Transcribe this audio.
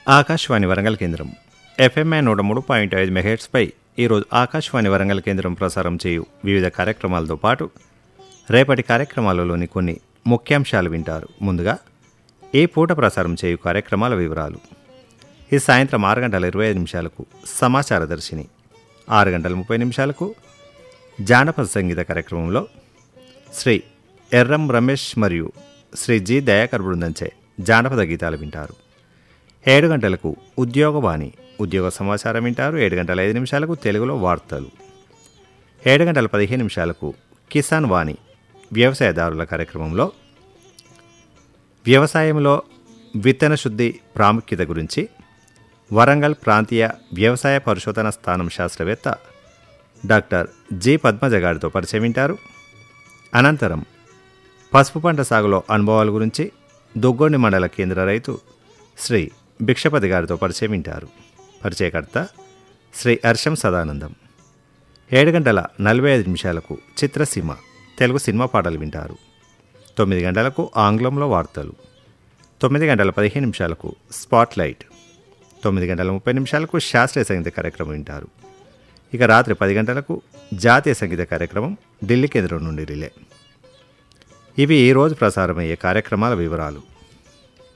ఆకాశవాణి వరంగల్ కేంద్రం ఎఫ్ఎంఐ నూట మూడు పాయింట్ ఐదు మెగాహెట్స్పై ఈరోజు ఆకాశవాణి వరంగల్ కేంద్రం ప్రసారం చేయు వివిధ కార్యక్రమాలతో పాటు రేపటి కార్యక్రమాలలోని కొన్ని ముఖ్యాంశాలు వింటారు ముందుగా ఈ పూట ప్రసారం చేయు కార్యక్రమాల వివరాలు ఈ సాయంత్రం ఆరు గంటల ఇరవై ఐదు నిమిషాలకు సమాచార దర్శిని ఆరు గంటల ముప్పై నిమిషాలకు జానపద సంగీత కార్యక్రమంలో శ్రీ ఎర్రం రమేష్ మరియు శ్రీ జి దయాకర్ బృందంచే జానపద గీతాలు వింటారు ఏడు గంటలకు ఉద్యోగవాణి ఉద్యోగ సమాచారం వింటారు ఏడు గంటల ఐదు నిమిషాలకు తెలుగులో వార్తలు ఏడు గంటల పదిహేను నిమిషాలకు కిసాన్ వాణి వ్యవసాయదారుల కార్యక్రమంలో వ్యవసాయంలో విత్తన శుద్ధి ప్రాముఖ్యత గురించి వరంగల్ ప్రాంతీయ వ్యవసాయ పరిశోధన స్థానం శాస్త్రవేత్త డాక్టర్ జి పద్మజ గారితో పరిచయం వింటారు అనంతరం పసుపు పంట సాగులో అనుభవాల గురించి దుగ్గొండి మండల కేంద్ర రైతు శ్రీ భిక్షపతి గారితో పరిచయం వింటారు పరిచయకర్త శ్రీ హర్షం సదానందం ఏడు గంటల నలభై ఐదు నిమిషాలకు చిత్రసీమ తెలుగు సినిమా పాటలు వింటారు తొమ్మిది గంటలకు ఆంగ్లంలో వార్తలు తొమ్మిది గంటల పదిహేను నిమిషాలకు స్పాట్ లైట్ తొమ్మిది గంటల ముప్పై నిమిషాలకు శాస్త్రీయ సంగీత కార్యక్రమం వింటారు ఇక రాత్రి పది గంటలకు జాతీయ సంగీత కార్యక్రమం ఢిల్లీ కేంద్రం నుండి రిలే ఇవి ఈ రోజు ప్రసారమయ్యే కార్యక్రమాల వివరాలు